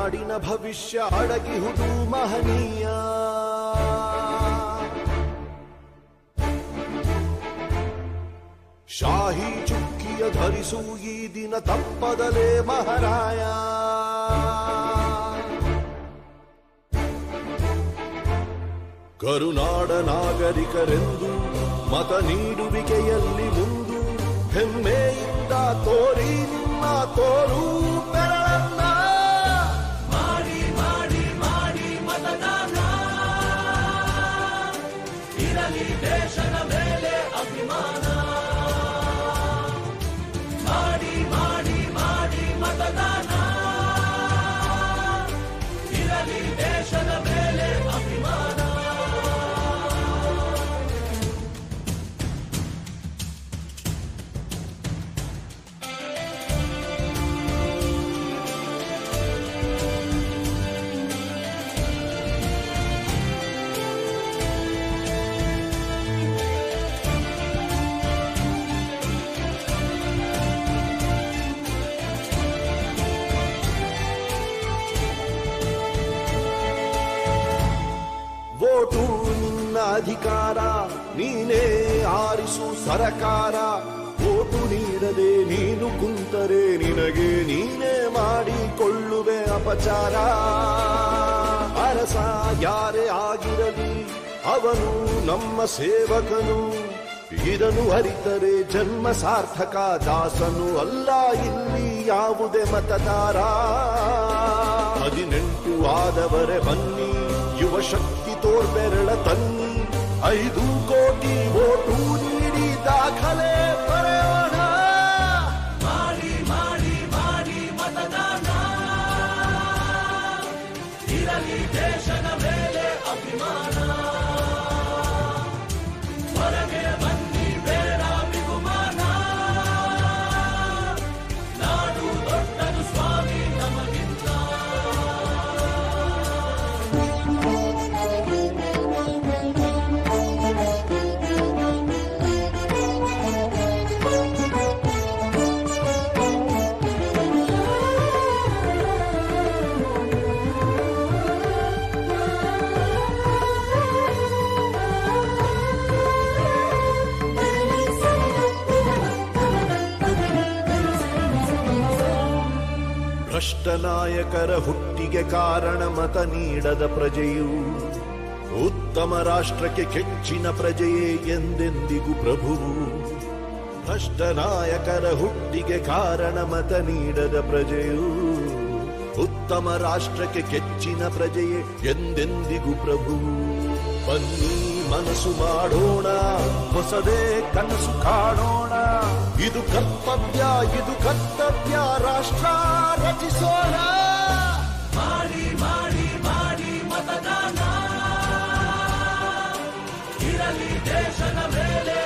ನಾಡಿನ ಭವಿಷ್ಯ ಅಡಗಿಹುದು ಮಹನೀಯ ಶಾಹಿ ಚುಕ್ಕಿಯ ಧರಿಸು ಈ ದಿನ ತಪ್ಪದಲೇ ಮಹಾರಾಯ ಕರುನಾಡ ನಾಗರಿಕರೆಂದು ಮತ ನೀಡುವಿಕೆಯಲ್ಲಿ ಮುಂದು ಹೆಮ್ಮೆಯಿಂದ ತೋರಿ ನಿಮ್ಮ ತೋರು ಬೆರಳನ್ನ ಮಾಡಿ ಮಾಡಿ ಮಾಡಿ ಮತದಾನ ಇರಲಿ ದೇಶದ ಮೇಲೆ ಅಭಿಮಾನ ಮಾಡಿ ಮಾಡಿ ಮಾಡಿ ಮತದಾನ ಇರಲಿ ದೇಶದ ಮೇಲೆ ಅಭಿಮಾನ ವೋಟು ನಿನ್ನ ಅಧಿಕಾರ ನೀನೇ ಆರಿಸು ಸರಕಾರ ವೋಟು ನೀಡದೆ ನೀನು ಕುಂತರೆ ನಿನಗೆ ನೀನೇ ಮಾಡಿಕೊಳ್ಳುವೆ ಅಪಚಾರ ಅರಸ ಯಾರೇ ಆಗಿರಲಿ ಅವನು ನಮ್ಮ ಸೇವಕನು ಇದನ್ನು ಅರಿತರೆ ಜನ್ಮ ಸಾರ್ಥಕ ದಾಸನು ಅಲ್ಲ ಇಲ್ಲಿ ಯಾವುದೇ ಮತದಾರ ಹದಿನೆಂಟು ಆದವರೆ ಬನ್ನಿ ಯುವ ಶಕ್ತಿ ತೋರ್ಬೆರಳ ತನ್ನಿ ಐದು ಕೋಟಿ ಓಟು ನೀಡಿ ದಾಖಲೆ ಬರೆಯೋಣ ಮಾಡಿ ಮಾಡಿ ಮಾಡಿ ಮತದಾನ ಇರಲಿ ದೇಶದ ಮೇಲೆ ಅಭಿಮಾನ ಹೊರಗೆ ಬನ್ನಿ ಬೇಡ ಬಿಗುಮಾನ ನಾಡು ದೊಡ್ಡದು ಸ್ವಾಮಿ ನಮಗಿಂತ ಭ್ರಷ್ಟ ನಾಯಕರ ಹುಟ್ಟಿಗೆ ಕಾರಣ ಮತ ನೀಡದ ಪ್ರಜೆಯು ಉತ್ತಮ ರಾಷ್ಟ್ರಕ್ಕೆ ಕೆಚ್ಚಿನ ಪ್ರಜೆಯೇ ಎಂದೆಂದಿಗೂ ಪ್ರಭುವು ಭ್ರಷ್ಟ ನಾಯಕರ ಹುಟ್ಟಿಗೆ ಕಾರಣ ಮತ ನೀಡದ ಪ್ರಜೆಯು ಉತ್ತಮ ರಾಷ್ಟ್ರಕ್ಕೆ ಕೆಚ್ಚಿನ ಪ್ರಜೆಯೇ ಎಂದೆಂದಿಗೂ ಪ್ರಭುವು ಬನ್ನಿ ಮನಸ್ಸು ಮಾಡೋಣ ಹೊಸದೇ ಕನಸು ಕಾಣೋಣ ಇದು ಕರ್ತವ್ಯ ಇದು ಕರ್ತವ್ಯ ರಾಷ್ಟ್ರ ರಚಿಸೋಣ ಮಾಡಿ ಮಾಡಿ ಮಾಡಿ ಮತದಾನ ಇರಲಿ ದೇಶದ ಮೇಲೆ